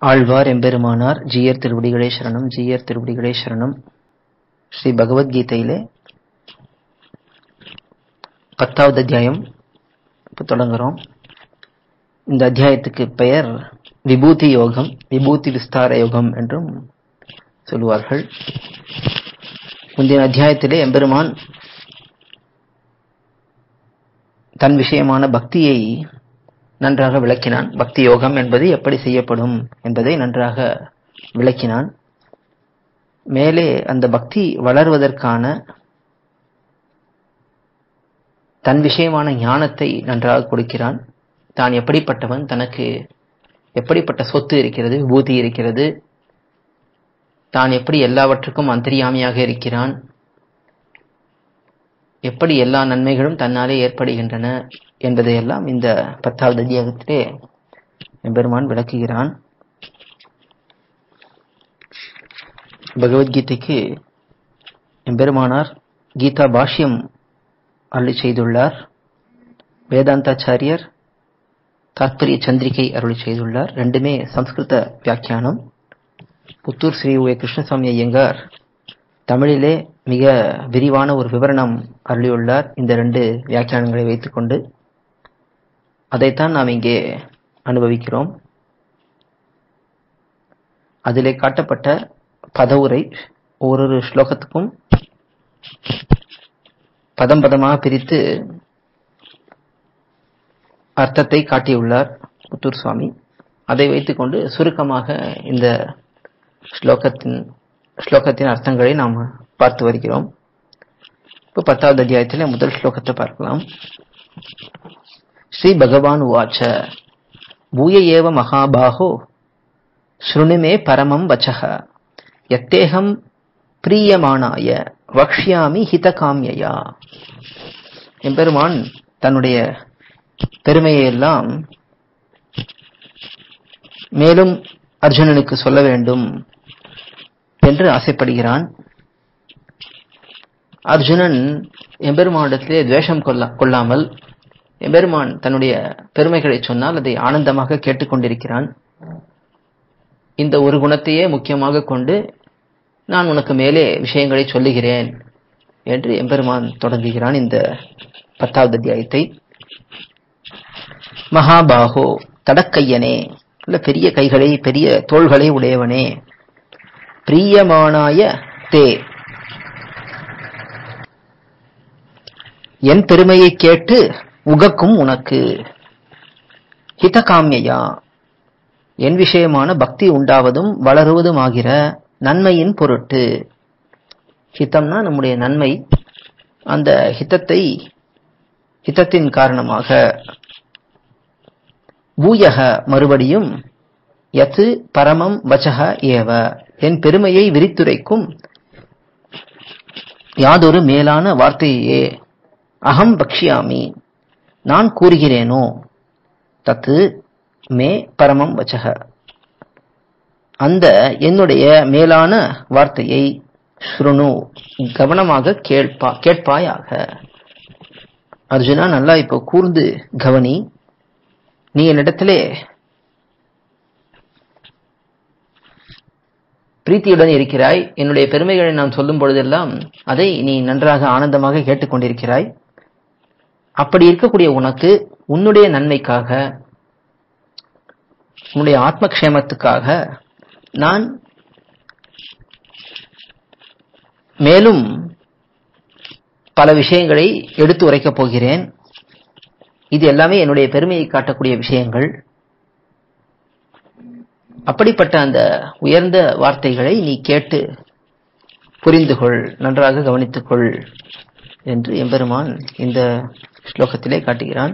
ஆழ்வார் எம்பெருமானார் ஜீயர் திருவடிகளே சரணம் ஜீயர் திருவடிகளே சரணம் ஸ்ரீ பகவத்கீதையிலே பத்தாவது அத்தியாயம் இப்போ தொடங்குறோம் இந்த அத்தியாயத்துக்கு பெயர் விபூதி யோகம் விபூதி விஸ்தார யோகம் என்றும் சொல்லுவார்கள் முந்தைய அத்தியாயத்திலே எம்பெருமான் தன் விஷயமான பக்தியை நன்றாக விளக்கினான் பக்தி யோகம் என்பது எப்படி செய்யப்படும் என்பதை நன்றாக விளக்கினான் மேலே அந்த பக்தி வளர்வதற்கான தன் விஷயமான ஞானத்தை நன்றாக கொடுக்கிறான் தான் எப்படிப்பட்டவன் தனக்கு எப்படிப்பட்ட சொத்து இருக்கிறது விபூதி இருக்கிறது தான் எப்படி எல்லாவற்றுக்கும் அந்தரியாமியாக இருக்கிறான் எப்படி எல்லா நன்மைகளும் தன்னாலே ஏற்படுகின்றன என்பதையெல்லாம் இந்த பத்தாவது அத்தியாயத்திலே எம்பெருமான் விளக்குகிறான் பகவத்கீதைக்கு எம்பெருமானார் கீதா பாஷ்யம் அருளி செய்துள்ளார் வேதாந்தாச்சாரியர் தாத்பரிய சந்திரிகை அருளி செய்துள்ளார் ரெண்டுமே சம்ஸ்கிருத வியாக்கியானம் புத்தூர் ஸ்ரீ உய கிருஷ்ணசாமி ஐயங்கார் தமிழிலே மிக விரிவான ஒரு விவரணம் அருளியுள்ளார் இந்த ரெண்டு வியாக்கியானங்களை வைத்துக்கொண்டு அதைத்தான் நாம் இங்கே அனுபவிக்கிறோம் அதிலே காட்டப்பட்ட பதவுரை ஒவ்வொரு ஸ்லோகத்துக்கும் பதம் பதமாக பிரித்து அர்த்தத்தை காட்டியுள்ளார் புத்தூர் சுவாமி அதை வைத்துக்கொண்டு சுருக்கமாக இந்த ஸ்லோகத்தின் ஸ்லோகத்தின் அர்த்தங்களை நாம் பார்த்து வருகிறோம் இப்போ பத்தாவது அத்தியாயத்தில் முதல் ஸ்லோகத்தை பார்க்கலாம் ஸ்ரீ பகவான் உவாச்ச பூய ஏவ மகாபாகோ ஸ்ருணுமே பரமம் வச்சக எத்தேகம் பிரியமானாய வக்ஷ்யாமி ஹிதகாமியா எம்பெருமான் தன்னுடைய பெருமையை எல்லாம் மேலும் அர்ஜுனனுக்கு சொல்ல வேண்டும் என்று ஆசைப்படுகிறான் அர்ஜுனன் எம்பெருமானிடத்திலே துவேஷம் கொள்ள கொள்ளாமல் எம்பெருமான் தன்னுடைய பெருமைகளை சொன்னால் அதை ஆனந்தமாக கேட்டுக்கொண்டிருக்கிறான் இந்த ஒரு குணத்தையே முக்கியமாக கொண்டு நான் உனக்கு மேலே விஷயங்களை சொல்லுகிறேன் என்று எம்பெருமான் தொடங்குகிறான் இந்த பத்தாவது அத்தியாயத்தை மகாபாகோ தடக்கையனே இல்ல பெரிய கைகளை பெரிய தோள்களை உடையவனே பிரியமானாய தே என் பெருமையை கேட்டு உகக்கும் உனக்கு ஹிதகாமியா என் விஷயமான பக்தி உண்டாவதும் வளருவதுமாகிற நன்மையின் பொருட்டு ஹிதம்னா நம்முடைய நன்மை அந்த ஹிதத்தை ஹிதத்தின் காரணமாக பூயக மறுபடியும் யத்து பரமம் வச்சக ஏவ என் பெருமையை விரித்துரைக்கும் யாதொரு மேலான வார்த்தையே அகம் பக்ஷியாமி நான் கூறுகிறேனோ தத்து மே பரமம் வச்சக அந்த என்னுடைய மேலான வார்த்தையை ஸ்ருணு கவனமாக கேட்பா கேட்பாயாக அர்ஜுனா நல்லா இப்போ கூர்ந்து கவனி நீ என்னிடத்திலே பிரீத்தியுடன் இருக்கிறாய் என்னுடைய பெருமைகளை நான் சொல்லும் பொழுதெல்லாம் அதை நீ நன்றாக ஆனந்தமாக கேட்டுக்கொண்டிருக்கிறாய் அப்படி இருக்கக்கூடிய உனக்கு உன்னுடைய நன்மைக்காக உன்னுடைய ஆத்மக்ஷேமத்துக்காக நான் மேலும் பல விஷயங்களை எடுத்து உரைக்கப் போகிறேன் இது எல்லாமே என்னுடைய பெருமையை காட்டக்கூடிய விஷயங்கள் அப்படிப்பட்ட அந்த உயர்ந்த வார்த்தைகளை நீ கேட்டு புரிந்து கொள் நன்றாக கவனித்துக்கொள் என்று எம்பெருமான் இந்த ஸ்லோகத்திலே காட்டுகிறான்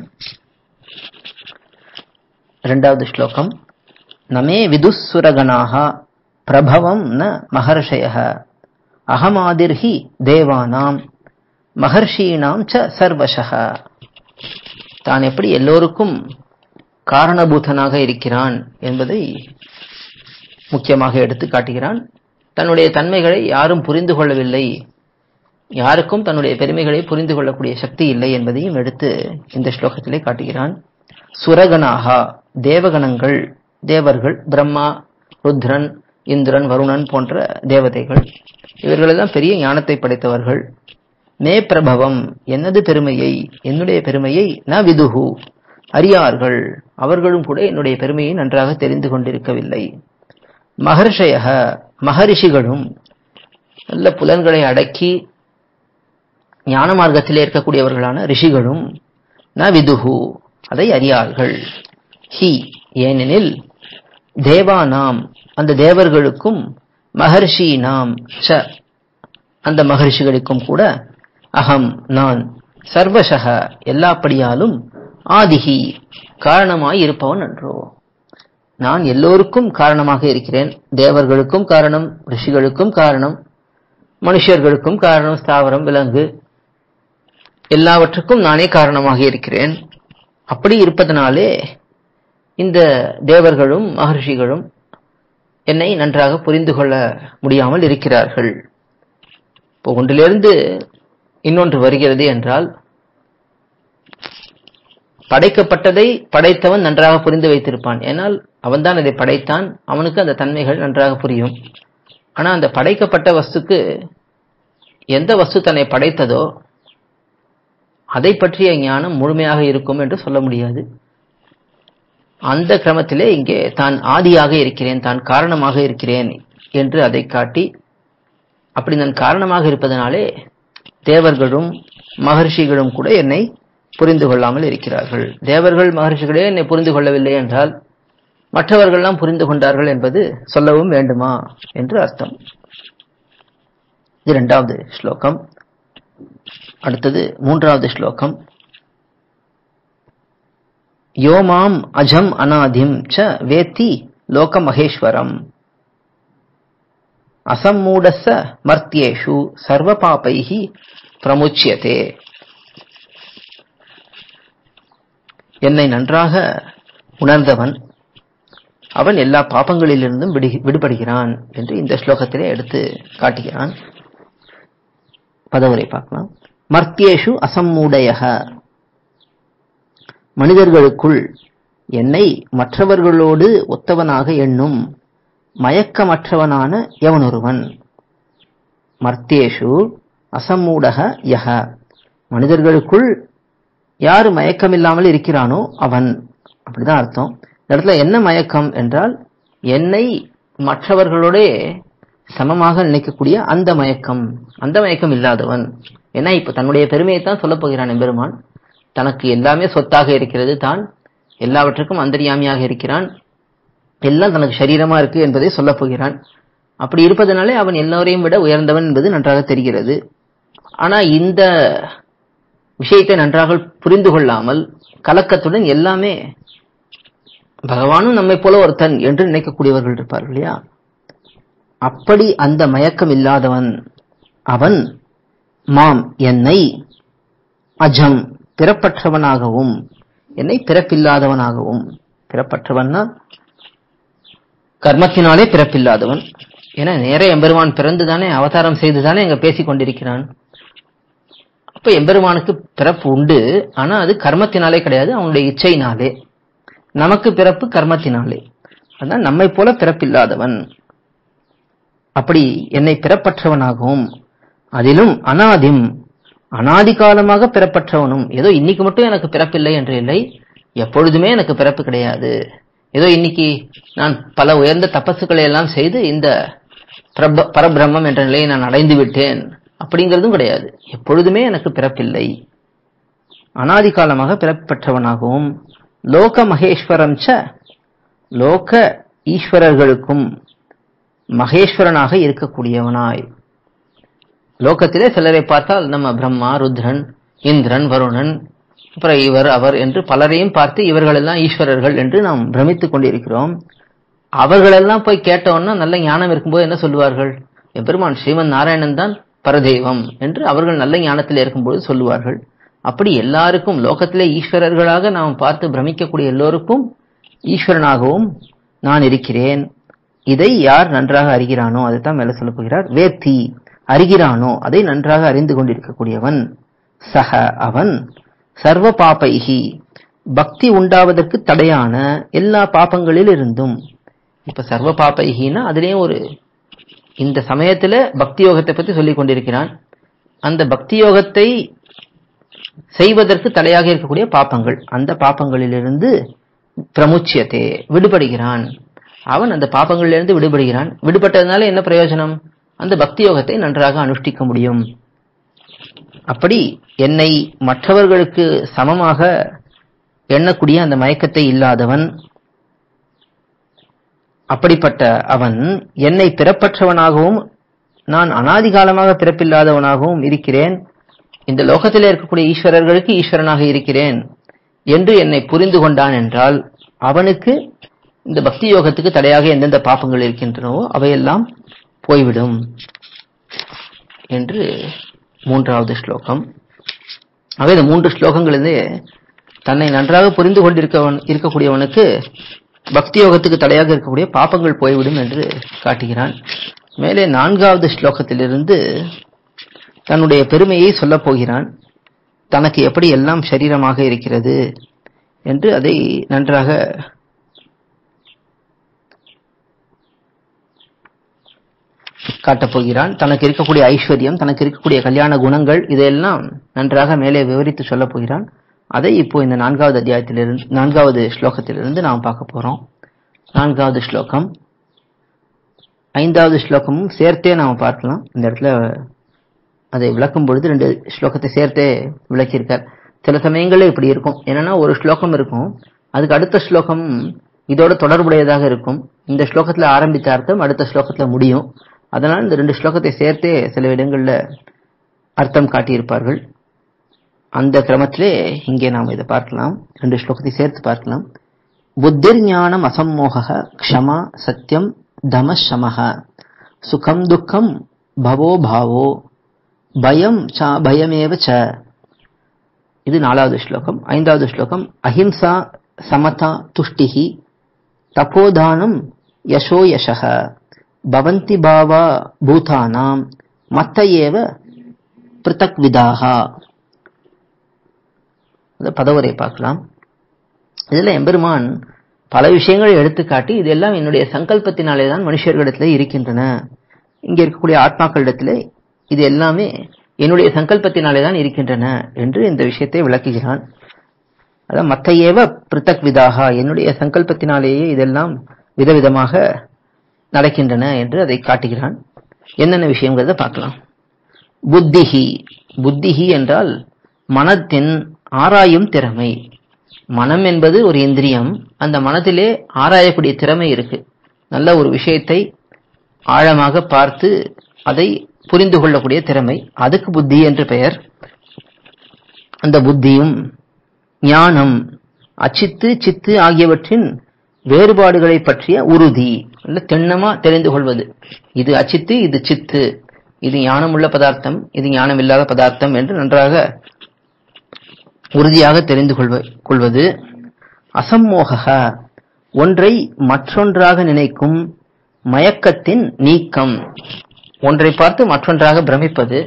இரண்டாவது ஸ்லோகம் நமே விதுசுரகணாக பிரபவம் ந மகர்ஷய அகமாதிர்ஹி தேவானாம் மகர்ஷீனாம் ச சர்வசக தான் எப்படி எல்லோருக்கும் காரணபூதனாக இருக்கிறான் என்பதை முக்கியமாக எடுத்து காட்டுகிறான் தன்னுடைய தன்மைகளை யாரும் புரிந்து கொள்ளவில்லை யாருக்கும் தன்னுடைய பெருமைகளை புரிந்து கொள்ளக்கூடிய சக்தி இல்லை என்பதையும் எடுத்து இந்த ஸ்லோகத்திலே காட்டுகிறான் சுரகனாகா தேவகணங்கள் தேவர்கள் பிரம்மா ருத்ரன் இந்திரன் வருணன் போன்ற தேவதைகள் இவர்களெல்லாம் பெரிய ஞானத்தை படைத்தவர்கள் மே பிரபவம் என்னது பெருமையை என்னுடைய பெருமையை ந விதுகு அறியார்கள் அவர்களும் கூட என்னுடைய பெருமையை நன்றாக தெரிந்து கொண்டிருக்கவில்லை மகர்ஷயக மகரிஷிகளும் நல்ல புலன்களை அடக்கி ஞான மார்க்கத்திலே இருக்கக்கூடியவர்களான ரிஷிகளும் ந விதுகு அதை அறியார்கள் ஹி ஏனெனில் தேவானாம் அந்த தேவர்களுக்கும் மகர்ஷி நாம் ச அந்த மகர்ஷிகளுக்கும் கூட அகம் நான் சர்வசக எல்லாப்படியாலும் ஆதிகி காரணமாய் இருப்பவன் அன்றோ நான் எல்லோருக்கும் காரணமாக இருக்கிறேன் தேவர்களுக்கும் காரணம் ரிஷிகளுக்கும் காரணம் மனுஷர்களுக்கும் காரணம் ஸ்தாவரம் விலங்கு எல்லாவற்றுக்கும் நானே காரணமாக இருக்கிறேன் அப்படி இருப்பதனாலே இந்த தேவர்களும் மகர்ஷிகளும் என்னை நன்றாக புரிந்து கொள்ள முடியாமல் இருக்கிறார்கள் இப்போ ஒன்றிலிருந்து இன்னொன்று வருகிறது என்றால் படைக்கப்பட்டதை படைத்தவன் நன்றாக புரிந்து வைத்திருப்பான் ஏனால் அவன்தான் அதை படைத்தான் அவனுக்கு அந்த தன்மைகள் நன்றாக புரியும் ஆனா அந்த படைக்கப்பட்ட வஸ்துக்கு எந்த வஸ்து தன்னை படைத்ததோ அதை பற்றிய ஞானம் முழுமையாக இருக்கும் என்று சொல்ல முடியாது அந்த கிரமத்திலே இங்கே தான் ஆதியாக இருக்கிறேன் தான் காரணமாக இருக்கிறேன் என்று அதை காட்டி அப்படி நான் காரணமாக இருப்பதனாலே தேவர்களும் மகர்ஷிகளும் கூட என்னை புரிந்து கொள்ளாமல் இருக்கிறார்கள் தேவர்கள் மகர்ஷிகளே என்னை புரிந்து கொள்ளவில்லை என்றால் மற்றவர்கள்லாம் புரிந்து கொண்டார்கள் என்பது சொல்லவும் வேண்டுமா என்று அர்த்தம் இது இரண்டாவது ஸ்லோகம் அடுத்தது மூன்றாவது ஸ்லோகம் யோமாம் அஜம் அநாதிம் ச வேத்தி லோக மகேஸ்வரம் அசம்மூடச மர்த்தியேஷு சர்வ பாபைஹி பிரமுச்சியதே என்னை நன்றாக உணர்ந்தவன் அவன் எல்லா பாபங்களிலிருந்தும் விடு- விடுபடுகிறான் என்று இந்த ஸ்லோகத்திலே எடுத்து காட்டுகிறான் பதவுரை பார்க்கலாம் மர்த்தியேஷு அசம்மூடயக மனிதர்களுக்குள் என்னை மற்றவர்களோடு ஒத்தவனாக எண்ணும் மயக்கமற்றவனான எவனொருவன் மர்த்தியேஷு அசம்மூடக யக மனிதர்களுக்குள் யாரு மயக்கமில்லாமல் இருக்கிறானோ அவன் அப்படிதான் அர்த்தம் இந்த இடத்துல என்ன மயக்கம் என்றால் என்னை மற்றவர்களோட சமமாக நினைக்கக்கூடிய அந்த மயக்கம் அந்த மயக்கம் இல்லாதவன் ஏன்னா இப்ப தன்னுடைய பெருமையை தான் சொல்லப் போகிறான் எம்பெருமான் தனக்கு எல்லாமே சொத்தாக இருக்கிறது தான் எல்லாவற்றுக்கும் அந்தரியாமியாக இருக்கிறான் எல்லாம் தனக்கு சரீரமா இருக்கு என்பதை சொல்லப் போகிறான் அப்படி இருப்பதனாலே அவன் எல்லோரையும் விட உயர்ந்தவன் என்பது நன்றாக தெரிகிறது ஆனா இந்த விஷயத்தை நன்றாக புரிந்து கொள்ளாமல் கலக்கத்துடன் எல்லாமே பகவானும் நம்மை போல ஒருத்தன் என்று நினைக்கக்கூடியவர்கள் இருப்பார்கள் இல்லையா அப்படி அந்த மயக்கம் இல்லாதவன் அவன் மாம் என்னை அஜம் பிறப்பற்றவனாகவும் என்னை பிறப்பில்லாதவனாகவும் பிறப்பற்றவன்னா கர்மத்தினாலே பிறப்பில்லாதவன் என நேர எம்பெருமான் பிறந்துதானே அவதாரம் செய்துதானே அங்க பேசிக் கொண்டிருக்கிறான் அப்ப எம்பெருமானுக்கு பிறப்பு உண்டு ஆனா அது கர்மத்தினாலே கிடையாது அவனுடைய இச்சையினாலே நமக்கு பிறப்பு கர்மத்தினாலே அதான் நம்மை போல பிறப்பில்லாதவன் அப்படி என்னை பிறப்பற்றவனாகவும் அதிலும் அனாதிம் அனாதி காலமாக பிறப்பற்றவனும் ஏதோ இன்னைக்கு மட்டும் எனக்கு பிறப்பில்லை என்று இல்லை எப்பொழுதுமே எனக்கு பிறப்பு கிடையாது ஏதோ இன்னைக்கு நான் பல உயர்ந்த தபசுக்களை எல்லாம் செய்து இந்த பிரப- பரபிரம்மம் என்ற நிலையை நான் அடைந்து விட்டேன் அப்படிங்கிறதும் கிடையாது எப்பொழுதுமே எனக்கு பிறப்பில்லை அனாதி காலமாக பிறப்பற்றவனாகவும் லோக மகேஸ்வரம் ச லோக ஈஸ்வரர்களுக்கும் மகேஸ்வரனாக இருக்கக்கூடியவனாய் லோகத்திலே சிலரை பார்த்தால் நம்ம பிரம்மா ருத்ரன் இந்திரன் வருணன் அப்புறம் இவர் அவர் என்று பலரையும் பார்த்து இவர்களெல்லாம் ஈஸ்வரர்கள் என்று நாம் பிரமித்துக் கொண்டிருக்கிறோம் அவர்களெல்லாம் போய் கேட்டோம்னா நல்ல ஞானம் இருக்கும்போது என்ன சொல்லுவார்கள் எம்பெருமான் ஸ்ரீமன் நாராயணன் தான் பரதெய்வம் என்று அவர்கள் நல்ல ஞானத்தில் இருக்கும்போது சொல்லுவார்கள் அப்படி எல்லாருக்கும் லோகத்திலே ஈஸ்வரர்களாக நாம் பார்த்து பிரமிக்கக்கூடிய எல்லோருக்கும் ஈஸ்வரனாகவும் நான் இருக்கிறேன் இதை யார் நன்றாக அறிகிறானோ அதைத்தான் மேல சொல்லப் போகிறார் வேத்தி அறிகிறானோ அதை நன்றாக அறிந்து கொண்டிருக்கக்கூடியவன் சக அவன் சர்வ பாபைகி பக்தி உண்டாவதற்கு தடையான எல்லா பாபங்களில் இருந்தும் இப்ப சர்வ பாப்பைகின்னா அதுலயும் ஒரு இந்த சமயத்துல பக்தி யோகத்தை பத்தி சொல்லிக் கொண்டிருக்கிறான் அந்த பக்தி யோகத்தை செய்வதற்கு தடையாக இருக்கக்கூடிய பாப்பங்கள் அந்த பாப்பங்களிலிருந்து பிரமுச்சியத்தே விடுபடுகிறான் அவன் அந்த பாப்பங்களிலிருந்து விடுபடுகிறான் விடுபட்டதுனால என்ன பிரயோஜனம் அந்த பக்தி யோகத்தை நன்றாக அனுஷ்டிக்க முடியும் அப்படி என்னை மற்றவர்களுக்கு சமமாக எண்ணக்கூடிய அந்த மயக்கத்தை இல்லாதவன் அப்படிப்பட்ட அவன் என்னை பிறப்பற்றவனாகவும் நான் அனாதி காலமாக பிறப்பில்லாதவனாகவும் இருக்கிறேன் இந்த லோகத்தில் இருக்கக்கூடிய ஈஸ்வரர்களுக்கு ஈஸ்வரனாக இருக்கிறேன் என்று என்னை புரிந்து கொண்டான் என்றால் அவனுக்கு இந்த பக்தி யோகத்துக்கு தடையாக எந்தெந்த பாப்பங்கள் இருக்கின்றனவோ அவையெல்லாம் போய்விடும் என்று மூன்றாவது ஸ்லோகம் ஆக இந்த மூன்று ஸ்லோகங்களிலே தன்னை நன்றாக புரிந்து கொண்டிருக்கவன் இருக்கக்கூடியவனுக்கு பக்தி யோகத்துக்கு தடையாக இருக்கக்கூடிய பாப்பங்கள் போய்விடும் என்று காட்டுகிறான் மேலே நான்காவது ஸ்லோகத்திலிருந்து தன்னுடைய பெருமையை சொல்லப் போகிறான் தனக்கு எப்படி எல்லாம் சரீரமாக இருக்கிறது என்று அதை நன்றாக காட்டப் போகிறான் தனக்கு இருக்கக்கூடிய ஐஸ்வர்யம் தனக்கு இருக்கக்கூடிய கல்யாண குணங்கள் இதையெல்லாம் நன்றாக மேலே விவரித்து சொல்லப் போகிறான் அதை இப்போ இந்த நான்காவது அத்தியாயத்திலிருந்து நான்காவது ஸ்லோகத்திலிருந்து நாம் பார்க்க போறோம் நான்காவது ஸ்லோகம் ஐந்தாவது ஸ்லோகமும் சேர்த்தே நாம் பார்க்கலாம் இந்த இடத்துல அதை விளக்கும் பொழுது ரெண்டு ஸ்லோகத்தை சேர்த்தே விளக்கியிருக்கார் சில சமயங்கள்ல இப்படி இருக்கும் என்னன்னா ஒரு ஸ்லோகம் இருக்கும் அதுக்கு அடுத்த ஸ்லோகம் இதோட தொடர்புடையதாக இருக்கும் இந்த ஸ்லோகத்துல ஆரம்பித்த அர்த்தம் அடுத்த ஸ்லோகத்துல முடியும் அதனால் இந்த ரெண்டு ஸ்லோகத்தை சேர்த்தே சில இடங்கள்ல அர்த்தம் காட்டியிருப்பார்கள் அந்த கிரமத்திலே இங்கே நாம் இதை பார்க்கலாம் ரெண்டு ஸ்லோகத்தை சேர்த்து பார்க்கலாம் புத்திர் ஞானம் அசம்மோக க்ஷமா சத்தியம் தமசமஹ சுகம் துக்கம் பவோ பாவோ பயம் ச பயமேவ ச இது நாலாவது ஸ்லோகம் ஐந்தாவது ஸ்லோகம் அஹிம்சா சமதா துஷ்டிஹி தபோதானம் யசோ யசக பவந்தி பாவா பூதானாம் மத்த ஏவ பிருத்தக் விதாகா அந்த பதவரை பார்க்கலாம் இதுல எம்பெருமான் பல விஷயங்களை எடுத்துக்காட்டி இதெல்லாம் என்னுடைய சங்கல்பத்தினாலே தான் மனுஷர்களிடத்துல இருக்கின்றன இங்க இருக்கக்கூடிய ஆத்மாக்களிடத்துல இது எல்லாமே என்னுடைய சங்கல்பத்தினாலே தான் இருக்கின்றன என்று இந்த விஷயத்தை விளக்குகிறான் அதான் மத்த ஏவ பிருத்தக் விதாகா என்னுடைய சங்கல்பத்தினாலேயே இதெல்லாம் விதவிதமாக நடக்கின்றன என்று அதை காட்டுகிறான் என்னென்ன விஷயங்கிறத பார்க்கலாம் புத்திஹி புத்திஹி என்றால் மனத்தின் ஆராயும் திறமை மனம் என்பது ஒரு இந்திரியம் அந்த மனத்திலே ஆராயக்கூடிய திறமை இருக்கு நல்ல ஒரு விஷயத்தை ஆழமாக பார்த்து அதை புரிந்து கொள்ளக்கூடிய திறமை அதுக்கு புத்தி என்று பெயர் அந்த புத்தியும் ஞானம் அச்சித்து சித்து ஆகியவற்றின் வேறுபாடுகளை பற்றிய உறுதி நல்ல திண்ணமா தெரிந்து கொள்வது இது அச்சித்து இது சித்து இது ஞானமுள்ள பதார்த்தம் இது ஞானம் இல்லாத பதார்த்தம் என்று நன்றாக உறுதியாக தெரிந்து கொள்வ கொள்வது அசம்மோக ஒன்றை மற்றொன்றாக நினைக்கும் மயக்கத்தின் நீக்கம் ஒன்றை பார்த்து மற்றொன்றாக பிரமிப்பது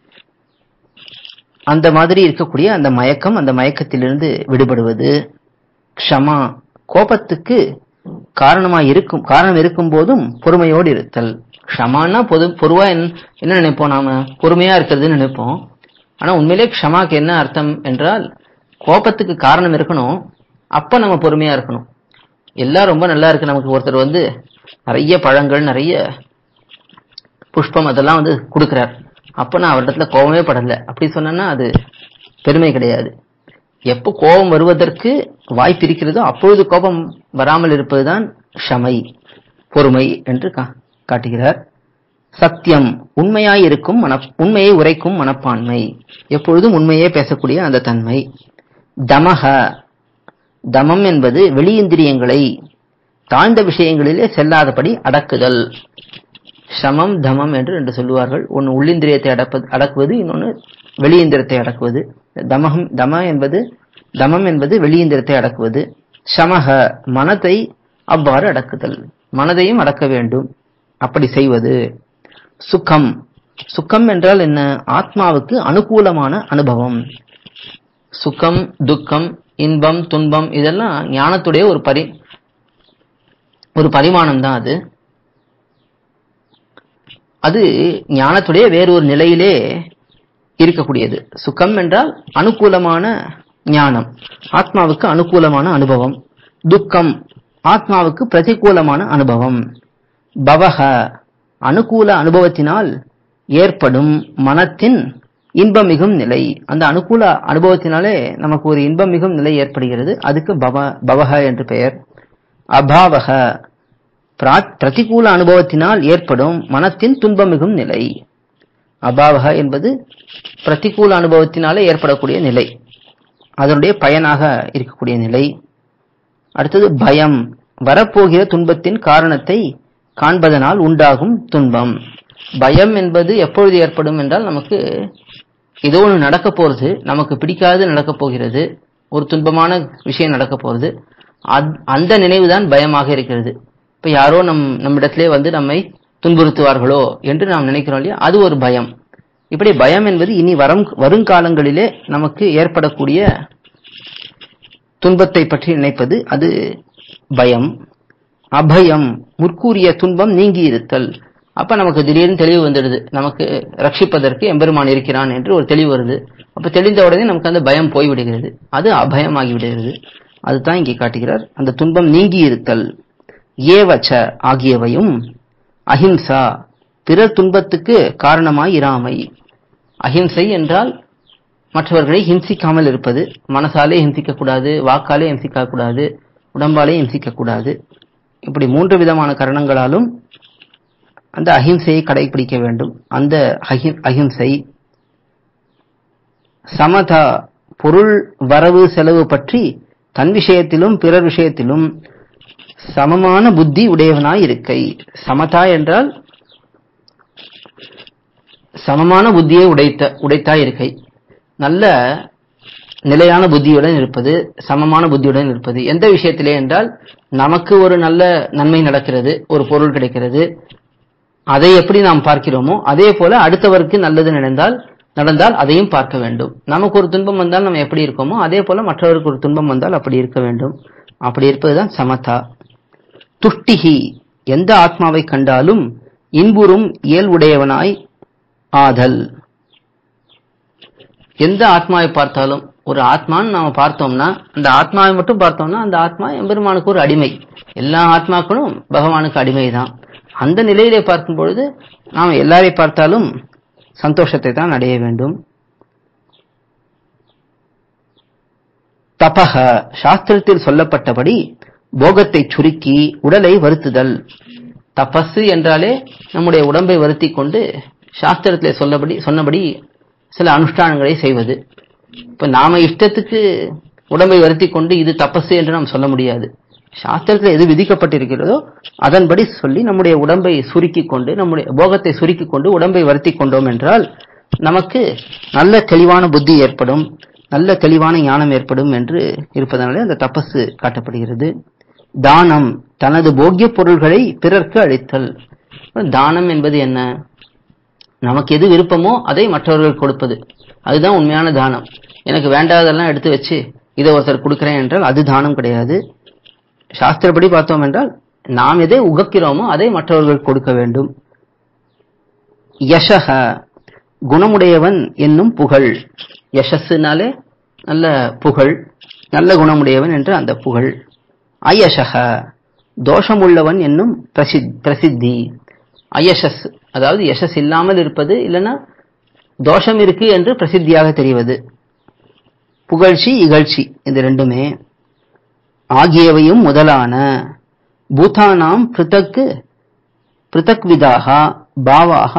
அந்த மாதிரி இருக்கக்கூடிய அந்த மயக்கம் அந்த மயக்கத்திலிருந்து விடுபடுவது க்ஷமா கோபத்துக்கு காரணமா இருக்கும் காரணம் இருக்கும் போதும் பொறுமையோடு இருத்தல் க்ஷமான்னா பொது பொதுவா என்ன என்ன நினைப்போம் நாம பொறுமையா இருக்கிறதுன்னு நினைப்போம் ஆனா உண்மையிலே க்ஷமாக்கு என்ன அர்த்தம் என்றால் கோபத்துக்கு காரணம் இருக்கணும் அப்ப நம்ம பொறுமையா இருக்கணும் எல்லாம் ரொம்ப நல்லா இருக்கு நமக்கு ஒருத்தர் வந்து நிறைய பழங்கள் நிறைய புஷ்பம் அதெல்லாம் வந்து கொடுக்கிறார் அப்ப நான் அவரிடத்துல கோபமே படல அப்படி சொன்னேன்னா அது பெருமை கிடையாது எப்போ கோபம் வருவதற்கு வாய்ப்பு இருக்கிறதோ அப்பொழுது கோபம் வராமல் இருப்பதுதான் ஷமை பொறுமை என்று கா- காட்டுகிறார் சத்தியம் உண்மையாய் இருக்கும் மன உண்மையை உரைக்கும் மனப்பான்மை எப்பொழுதும் உண்மையே பேசக்கூடிய அந்த தன்மை தமக தமம் என்பது வெளியிந்திரியங்களை தாழ்ந்த விஷயங்களிலே செல்லாதபடி அடக்குதல் சமம் தமம் என்று ரெண்டு சொல்லுவார்கள் ஒன்னு உள்ளிந்திரியத்தை அடப்பது அடக்குவது இன்னொன்னு வெளியிந்திரத்தை அடக்குவது தமகம் தம என்பது தமம் என்பது வெளியிந்திரத்தை அடக்குவது சமக மனத்தை அவ்வாறு அடக்குதல் மனதையும் அடக்க வேண்டும் அப்படி செய்வது சுகம் சுகம் என்றால் என்ன ஆத்மாவுக்கு அனுகூலமான அனுபவம் சுகம் துக்கம் இன்பம் துன்பம் இதெல்லாம் ஞானத்துடைய ஒரு பரி ஒரு பரிமாணம் தான் அது அது ஞானத்துடைய வேறொரு நிலையிலே இருக்கக்கூடியது சுகம் என்றால் அனுகூலமான ஞானம் ஆத்மாவுக்கு அனுகூலமான அனுபவம் துக்கம் ஆத்மாவுக்கு பிரதிகூலமான அனுபவம் பவக அனுகூல அனுபவத்தினால் ஏற்படும் மனத்தின் இன்பமிகும் நிலை அந்த அனுகூல அனுபவத்தினாலே நமக்கு ஒரு இன்பமிகும் நிலை ஏற்படுகிறது அதுக்கு பவ பவக என்று பெயர் அபாவக பிரா- பிரதிகூல அனுபவத்தினால் ஏற்படும் மனத்தின் துன்பமிகும் நிலை அபாவக என்பது பிரதிகூல அனுபவத்தினாலே ஏற்படக்கூடிய நிலை அதனுடைய பயனாக இருக்கக்கூடிய நிலை அடுத்தது பயம் வரப்போகிற துன்பத்தின் காரணத்தை காண்பதனால் உண்டாகும் துன்பம் பயம் என்பது எப்பொழுது ஏற்படும் என்றால் நமக்கு ஏதோ ஒன்று நடக்க போறது நமக்கு பிடிக்காது நடக்க போகிறது ஒரு துன்பமான விஷயம் நடக்க போறது அத்- அந்த நினைவுதான் பயமாக இருக்கிறது இப்ப யாரோ நம் நம்மிடத்திலே வந்து நம்மை துன்புறுத்துவார்களோ என்று நாம் நினைக்கிறோம் இல்லையா அது ஒரு பயம் இப்படி பயம் என்பது இனி வரும் வருங்காலங்களிலே நமக்கு ஏற்படக்கூடிய துன்பத்தை பற்றி நினைப்பது அது பயம் அபயம் முற்கூறிய துன்பம் நீங்கி இருத்தல் அப்ப நமக்கு திடீர்னு தெளிவு வந்துடுது நமக்கு ரட்சிப்பதற்கு எம்பெருமான் இருக்கிறான் என்று ஒரு தெளிவு வருது அப்ப தெளிந்த உடனே நமக்கு அந்த பயம் போய்விடுகிறது அது அபயமாகி விடுகிறது அதுதான் இங்கே காட்டுகிறார் அந்த துன்பம் நீங்கி இருத்தல் ஏவச்ச ஆகியவையும் அஹிம்சா பிறர் துன்பத்துக்கு காரணமாய் இராமை அஹிம்சை என்றால் மற்றவர்களை ஹிம்சிக்காமல் இருப்பது மனசாலே ஹிம்சிக்க கூடாது வாக்காலே ஹிம்சிக்க கூடாது உடம்பாலே ஹிம்சிக்க கூடாது இப்படி மூன்று விதமான காரணங்களாலும் அந்த அஹிம்சையை கடைபிடிக்க வேண்டும் அந்த அஹி- அஹிம்சை சமதா பொருள் வரவு செலவு பற்றி தன் விஷயத்திலும் பிறர் விஷயத்திலும் சமமான புத்தி உடையவனாய் இருக்கை சமதா என்றால் சமமான புத்தியை உடைத்த உடைத்தாய் இருக்கை நல்ல நிலையான புத்தியுடன் இருப்பது சமமான புத்தியுடன் இருப்பது எந்த விஷயத்திலே என்றால் நமக்கு ஒரு நல்ல நன்மை நடக்கிறது ஒரு பொருள் கிடைக்கிறது அதை எப்படி நாம் பார்க்கிறோமோ அதே போல அடுத்தவருக்கு நல்லது நடந்தால் நடந்தால் அதையும் பார்க்க வேண்டும் நமக்கு ஒரு துன்பம் வந்தால் நம்ம எப்படி இருக்கோமோ அதே போல மற்றவருக்கு ஒரு துன்பம் வந்தால் அப்படி இருக்க வேண்டும் அப்படி இருப்பதுதான் சமதா துஷ்டிகி எந்த ஆத்மாவை கண்டாலும் இன்புறும் இயல்புடையவனாய் ஆதல் எந்த ஆத்மாவை பார்த்தாலும் ஒரு ஆத்மான்னு நாம பார்த்தோம்னா அந்த ஆத்மாவை மட்டும் பார்த்தோம்னா அந்த ஆத்மா எம்பெருமானுக்கு ஒரு அடிமை எல்லா ஆத்மாக்களும் பகவானுக்கு அடிமை தான் அந்த நிலையிலே பார்க்கும் பொழுது நாம் எல்லாரை பார்த்தாலும் சந்தோஷத்தை தான் அடைய வேண்டும் தபக சாஸ்திரத்தில் சொல்லப்பட்டபடி போகத்தை சுருக்கி உடலை வருத்துதல் தபசு என்றாலே நம்முடைய உடம்பை வருத்தி கொண்டு சாஸ்திரத்திலே சொல்லபடி சொன்னபடி சில அனுஷ்டானங்களை செய்வது இப்ப நாம இஷ்டத்துக்கு உடம்பை வருத்தி கொண்டு இது தபசு என்று நாம் சொல்ல முடியாது சாஸ்திரத்தில் எது விதிக்கப்பட்டிருக்கிறதோ அதன்படி சொல்லி நம்முடைய உடம்பை சுருக்கி கொண்டு நம்முடைய போகத்தை சுருக்கி கொண்டு உடம்பை வருத்தி கொண்டோம் என்றால் நமக்கு நல்ல தெளிவான புத்தி ஏற்படும் நல்ல தெளிவான ஞானம் ஏற்படும் என்று இருப்பதனாலே அந்த தபசு காட்டப்படுகிறது தானம் தனது போக்கிய பொருள்களை பிறர்க்கு அளித்தல் தானம் என்பது என்ன நமக்கு எது விருப்பமோ அதை மற்றவர்கள் கொடுப்பது அதுதான் உண்மையான தானம் எனக்கு வேண்டாததெல்லாம் எடுத்து வச்சு இதை ஒருத்தர் கொடுக்கிறேன் என்றால் அது தானம் கிடையாது சாஸ்திரப்படி பார்த்தோம் என்றால் நாம் எதை உகக்கிறோமோ அதை மற்றவர்கள் கொடுக்க வேண்டும் யசக குணமுடையவன் என்னும் புகழ் யசஸ்னாலே நல்ல புகழ் நல்ல குணமுடையவன் என்று அந்த புகழ் அயசக தோஷமுள்ளவன் என்னும் பிரசித் பிரசித்தி அயசஸ் அதாவது யசஸ் இல்லாமல் இருப்பது இல்லைன்னா தோஷம் இருக்கு என்று பிரசித்தியாக தெரிவது புகழ்ச்சி இகழ்ச்சி இது ரெண்டுமே ஆகியவையும் முதலான பூதானாம் பிருத்தக்கு பிருத்தக்விதாக பாவாக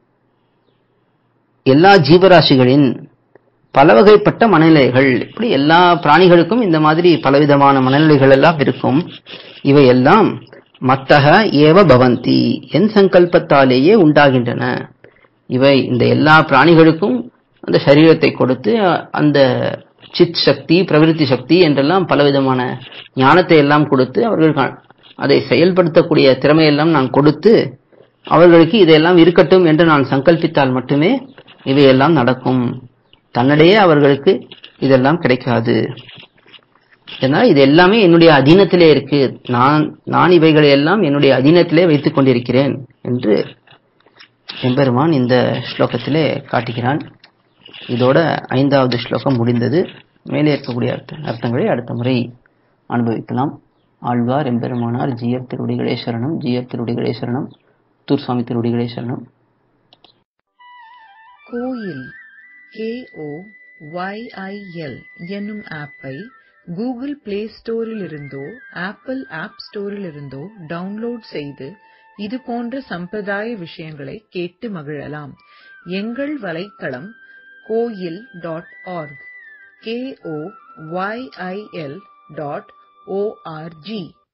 எல்லா ஜீவராசிகளின் பலவகைப்பட்ட மனநிலைகள் இப்படி எல்லா பிராணிகளுக்கும் இந்த மாதிரி பலவிதமான மனநிலைகள் எல்லாம் இருக்கும் இவையெல்லாம் மத்தக ஏவ பவந்தி என் சங்கல்பத்தாலேயே உண்டாகின்றன இவை இந்த எல்லா பிராணிகளுக்கும் அந்த சரீரத்தை கொடுத்து அந்த சித் சக்தி பிரவிருத்தி சக்தி என்றெல்லாம் பலவிதமான ஞானத்தை எல்லாம் கொடுத்து அவர்கள் கா- அதை செயல்படுத்தக்கூடிய திறமையெல்லாம் நான் கொடுத்து அவர்களுக்கு இதெல்லாம் இருக்கட்டும் என்று நான் சங்கல்பித்தால் மட்டுமே இவையெல்லாம் நடக்கும் தன்னிடையே அவர்களுக்கு இதெல்லாம் கிடைக்காது ஏன்னா இது எல்லாமே என்னுடைய அதீனத்திலே இருக்கு நான் நான் இவைகளை எல்லாம் என்னுடைய அதீனத்திலே வைத்துக் கொண்டிருக்கிறேன் என்று எம்பெருமான் இந்த ஸ்லோகத்திலே காட்டுகிறான் இதோட ஐந்தாவது ஸ்லோகம் முடிந்தது மேலே இருக்கக்கூடிய அர்த்த- அர்த்தங்களை அடுத்த முறை அனுபவிக்கலாம் ஆழ்வார் எம்பெருமானார் ஜியர் திருவடிகளே சரணம் ஜியர் திருவடிகளே சரணம் தூர் சுவாமி திருவடிகளே சரணம் கோயில் கேஓ ஒய்ஐஎல் என்னும் ஆப்பை கூகுள் பிளே ஸ்டோரிலிருந்தோ ஆப்பிள் ஆப் ஸ்டோரிலிருந்தோ டவுன்லோட் செய்து இது போன்ற சம்பிரதாய விஷயங்களை கேட்டு மகிழலாம் எங்கள் வலைத்தளம் Koyil dot org K O Y I L dot O R G